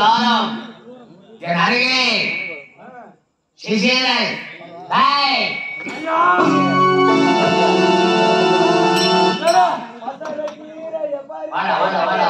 படித்தாலும் என் அருகே சிசியர்கள் ஏய், வாடா வாடா வாடா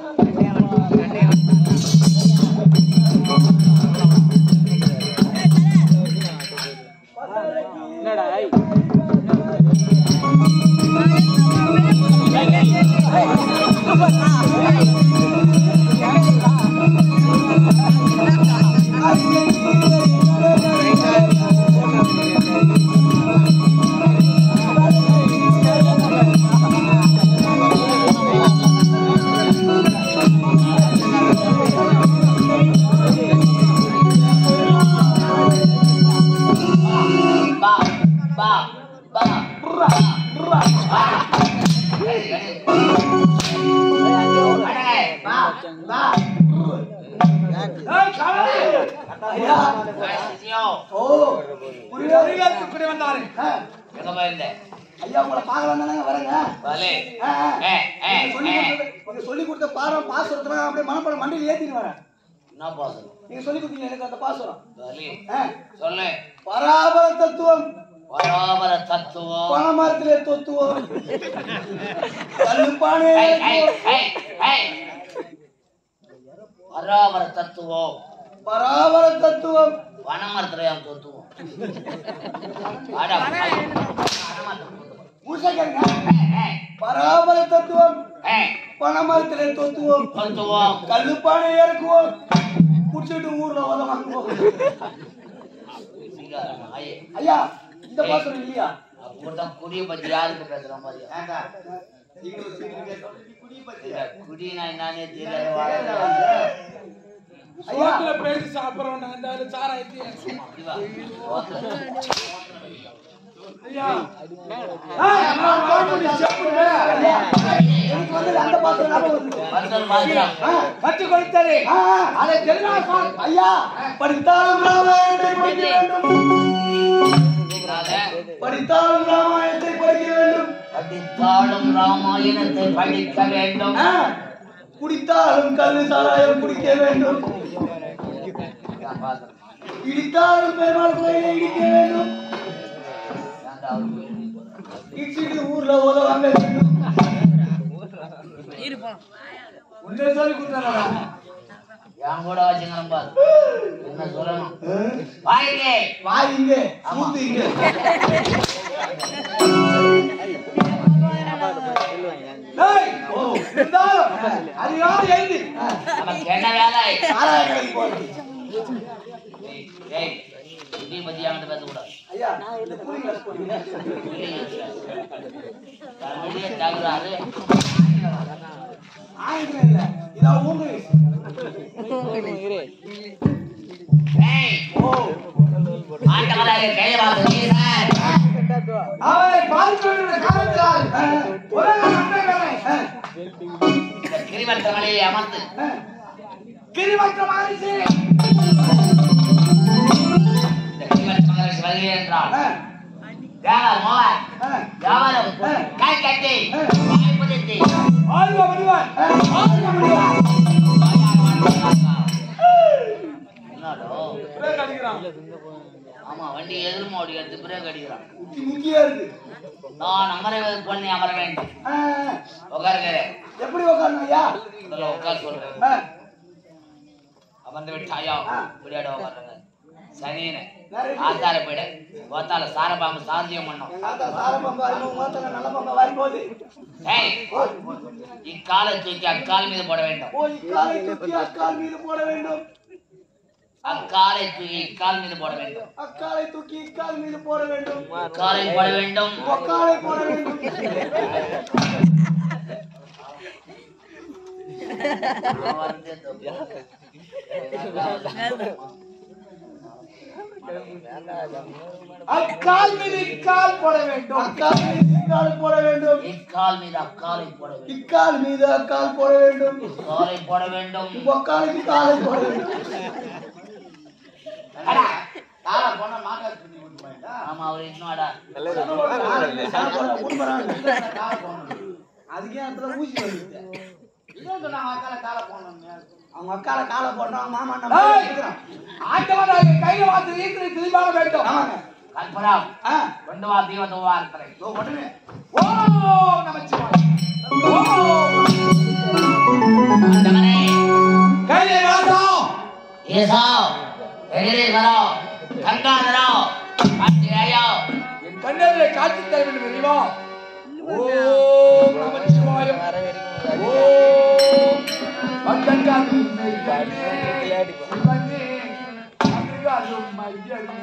பா பா பா பா பா பா பா ஐயா சிசியோ ஓ புரியுது ஆ, எங்க போயிருந்த ஐயா உங்களை பார்க்கலாம் தானே வரேங்க வலே ஆ, ஆ. ஏ ஏ நீங்க சொல்லி ஏ கொடுத்த- நீங்க சொல்லி கொடுத்த பாரம் பாசுரத்துல அப்படியே மனப்பாடம் மண்டியில் ஏத்திட்டு வரேன் என்ன பாசம் நீங்க சொல்லி கொடுத்தீங்க எனக்கு அந்த பாசுரம் வலே ஆ, சொல்லு பராபர தத்துவம் பராபர தத்துவம் பணமரத்திலே தொத்துவோம் கல்லுப்பானே ஏய், ஏய், ஏய், ஏய். பராபர தத்துவம் பராபர தத்துவம் வனமரத்துறையாம் தத்துவம் அடா, வனமரத்துல மூசைக்கங்க ஏய், ஏய், பராபர தத்துவம் ஏய், பணமரத்திலே தொத்துவோம் தத்துவம் கல்லுப்பானை இறக்குவோம் குடிச்சிட்டு ஊர்ல உத வாங்குவோம் சீக்கிரம், நாயே. ஐயா இந்த பாசுரம் இல்லையா அப்பதான் குடிய பத்தி யாருக்கு பேசுற மாதிரி இல்ல, குடினா என்னன்னே தெரியல வாழ. ஐயா பேசி சாப்பிடுறோம் அந்த சாராயத்தி அப்படி வா. சோத்துல. ஐயா ஐயா, எனக்கு வந்து அந்த பாசுரம் ஞாபகம் வருது. வத்தல் மாதிரா. கத்து கொடுத்தாரு ஆ, அதை தெரியுமா ஐயா படித்தாலும் ராமாயணத்தை படிக்க வேண்டும் இல்லாத படித்தாலும் ராமாயணத்தை படிக்க வேண்டும் படித்தாலும் ராமாயணத்தை படிக்க வேண்டும் ஆ, குடித்தாலும் கல்லு சாராயம் குடிக்க வேண்டும் இதான் பாக்குறேன். இடித்தாலும் பெருமாள் கோயிலை இடிக்க வேண்டும் ஏன்டா அவரு போய் போறாரு? இடிச்சிட்டு ஊர்ல உத வாங்க வேண்டும் உன்னை சொல்லி கொடுத்தாரா என் கூட வச்சுக்கிறேன் பாரு என்ன சொல்லணும் வாங்க வாய் இங்க மூத்து இங்க டேய், ஓ, இருந்தாலும் அறியாத எழுதி நமக்கு என்ன வேலை சாராய கடைக்கு போறது ஏய், ஏய், குடிய பத்தி அவன்கிட்ட பேசக்கூடாது ஐயா இந்த கூலி கிளாஸ் போடுங்க தமிழே தகுறாரு ஆங்கிலம் இல்ல இதான் ஊங்க ஏய் ஓ ஆண்டவராக கைவாசல் வீரர் அவரை பார்க்கிற காலத்தால் ஒரே நன்மைகளை இந்த கிரிவத்த மலையை அமர்ந்து கிரிவட்ட மாறிச்சு இந்த கிரிவத்த மலை வருகை என்றால் வியாபாரம் மோகன் வியாபாரம் கை கட்டி வாய் புதைத்து ஆழ்வ முடிவான் ஆழ்வ முடிவான் என்னடோ பிரேக் அடிக்கிறான் ஆமா வண்டி எதிர்மா ஓடி எடுத்து பிரேக் அடிக்கிறான் முக்கி முக்கியா இருக்கு நான் அமர பண்ணி அமர வேண்டும் ஆ, உட்காருங்க எப்படி உட்காரணும் ஐயா முதல்ல உட்கார் சொல்றேன் ஆ, அமர்ந்து விட்டாயா ஆ. விளையாட உட்காருங்க சனியன நிறைய ஆத்தார போயிட ஓத்தால சாரபாம்பு சாத்தியம் பண்ணோம் தாத்தா சாரப்பம்பா இன்னும் மாத்தல நல்ல பம்பா வாரி போகுது ஏய் இக்காலை தூக்கி அக்கால் மீது போட வேண்டும் ஓ இக்காலை தூக்கி அக்கால் மீது போட வேண்டும் அக்காலை தூக்கி இக்கால் மீது போட வேண்டும் அக்காலை தூக்கி இக்கால் மீது போட வேண்டும் காலை போட வேண்டும் ஒக்காலை போட வேண்டும் நான் வந்து தொப்பியா. அக்கால் மீது இக்கால் போட வேண்டும் அக்கால் மீது இக்கால் போட வேண்டும் இக்கால் மீது அக்காலை போட வேண்டும் இக்கால் மீது அக்கால் போட வேண்டும் காலை போட வேண்டும் ஒக்காலுக்கு காலை போட வேண்டும் அடா, காலை போனா மாக்கால் பின்னி விட்டு போயிட்டா. ஆமா அவர் இன்னும் அடா காலை இல்லை, காலை போட உண்மைதான். அதுக்கே அந்த ஊசி வந்துச்சு இதான் சொன்னாங்க அக்கால காலை போடணும் அவங்க அக்கால காலை போட்டோம் மாமா நம்ம டேய்! இருக்கிறோம். ஆண்டவனாகிய கையில வாத்து ஈஸ்வரி திரும்பாக வேண்டும் ஆமாங்க கற்பூரம் ஆ கொண்டு வா தீவ துவார்த்தனை இதோ உடனே ஓம் நமச்சிவாய ஓம் ஆண்டவனே கையிலே வாசம் ஏசோ எதிரீஸ்வரோ கங்காதரோ கார்த்திகேயோ என் கண்ணெதிரே காட்சி தர வேண்டும் அறிவா ஓம் நமச்சிவாய ஓம் வந்தங்காது மெய்யனே சிவனே அமிர்தாலும் மையனே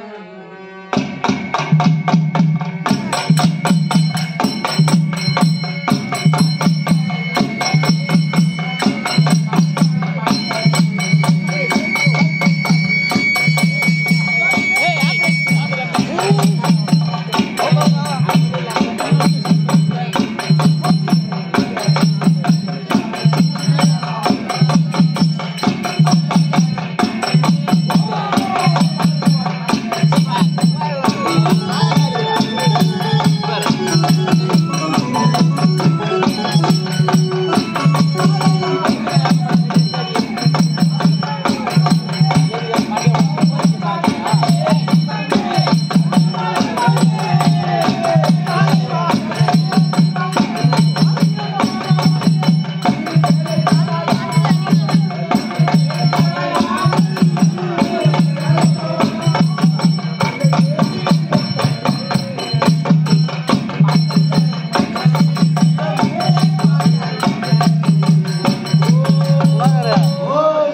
ஓம்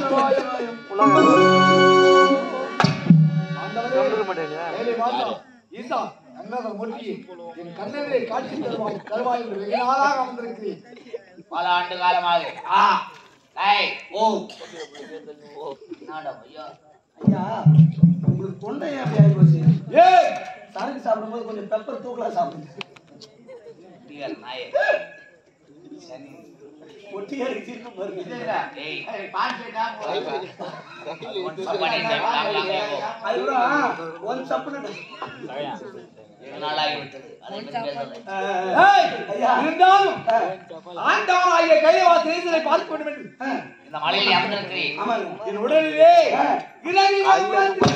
நமச்சிவாய மேலே வாசம் ஈசா அண்ணாத மொழி என் கண்ணெதிரே காட்சி தருவாய் தருவாய் என்று வெகு நாளாக அமர்ந்திருக்கிறேன் பல ஆண்டு காலமாக ஆ ஏய் ஓ என்னடா ஐயா ஐயா உங்களுக்கு தொண்டை ஏன் அப்படி ஆயிப்போச்சு ஏய் சரக்கு சாப்பிடும்போது கொஞ்சம் பெப்பர் தூக்கலா சாப்பிடுங்க டியர் நாயே சனி ஒட்டியா இருக்கு பாருங்க ஏய் ஏய், பான் கேட்டா போதும். சப்பாடி இந்த காக்கலாம் கேட்கும் அது கூட ஒன் சப்புன்னு நாளாகி விட்டது அதை பற்றி பேசலை ஏய் ஐயா. இருந்தாலும் ஆ, ஆண்டவனாகிய கையவாசி ஈசனை பார்க்க வேண்டும் என்று ஆ, இந்த மலையில் அமர்ந்திருக்கிறேன் ஆமாங்க என் உடலிலே ஆ. இறங்கி வந்து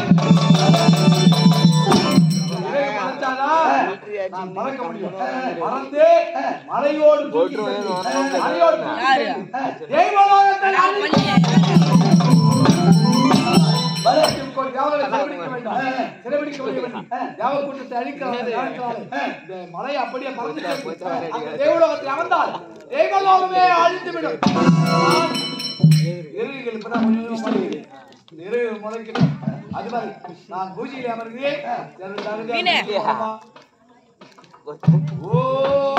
இறங்கி வந்துட்டானா, நான் மறக்க முடியும் மறந்து மலையோடு தூக்கி சென்று, மலையோடு தூக்கி சென்று, தெய்வலோகத்தை பலே. அழிக்கும் யாவரை சிறைபிடிக்க வேண்டாம். சிறைபிடிக்க வேண்டும். யாவ கூட்டத்தை அழிக்கிறார்கள், அழிக்கிறார்கள். இந்த மலை அப்படியே மறந்து சென்று, அந்த தேவலோகத்தில் அமர்ந்தால் தேவலோகமே அழிந்துவிடும் எருவிகள் இப்பதான் கொஞ்சம் கொஞ்சமா முளைக்குது. இந்த எருவு முளைக்கணும். அது மாதிரி நான் பூஜையில் அமர்கிறேன் எனது தகுதியை போகணுமா? ஓ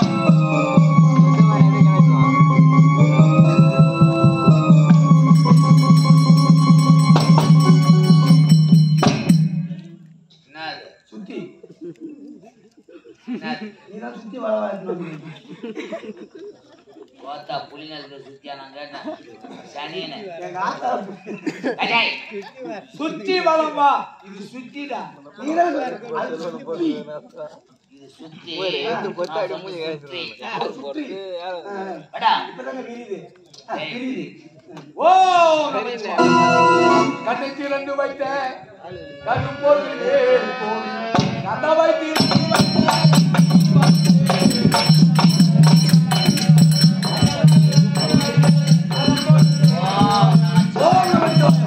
என்னது சுத்தி என்னது நீதான் சுத்தி வர வர ஓத்தா புலிங்களுக்கு சுத்தியா நான் கேட்டேன் சனியனு எங்க ஆத்தா அடேய் சுத்தி வளம் வா இது சுத்திடா நீதான் சொல்ற. அது சுத்தி இது சுத்தி கொத்தாடி நான் மூஞ்சி சொன்னது சுத்தி. அது சுத்தி ஆ, வாடா. இப்பதாங்க விரியுது ஆ, விரியுது ஓ கண்ணை திறந்து வைத்த கருப்பொருளே கதவை திறந்து ஓ, ஓ நமச்சிவாயம்.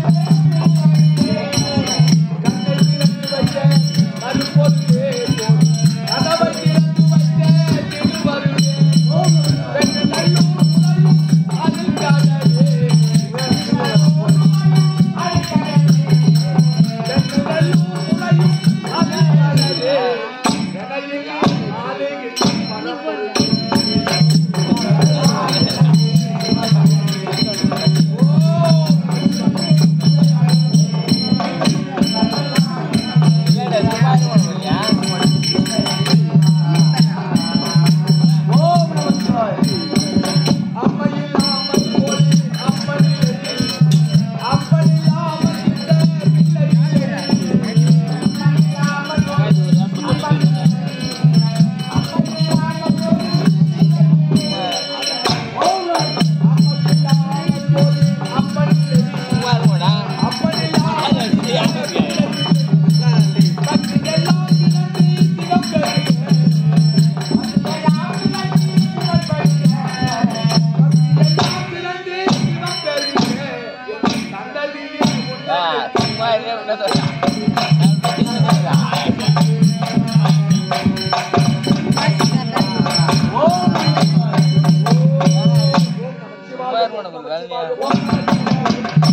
கண்ணை திறந்து வைத்த கருப்பொருளே கதவை திறந்து வைத்த திருவருளே வெற்றி நல்லூர் புலரும் அழுக்காதே வெற்றி நல்லூர் புலரும் அழுக்காதே என்னையும் ஓம் நமச்சிவாய.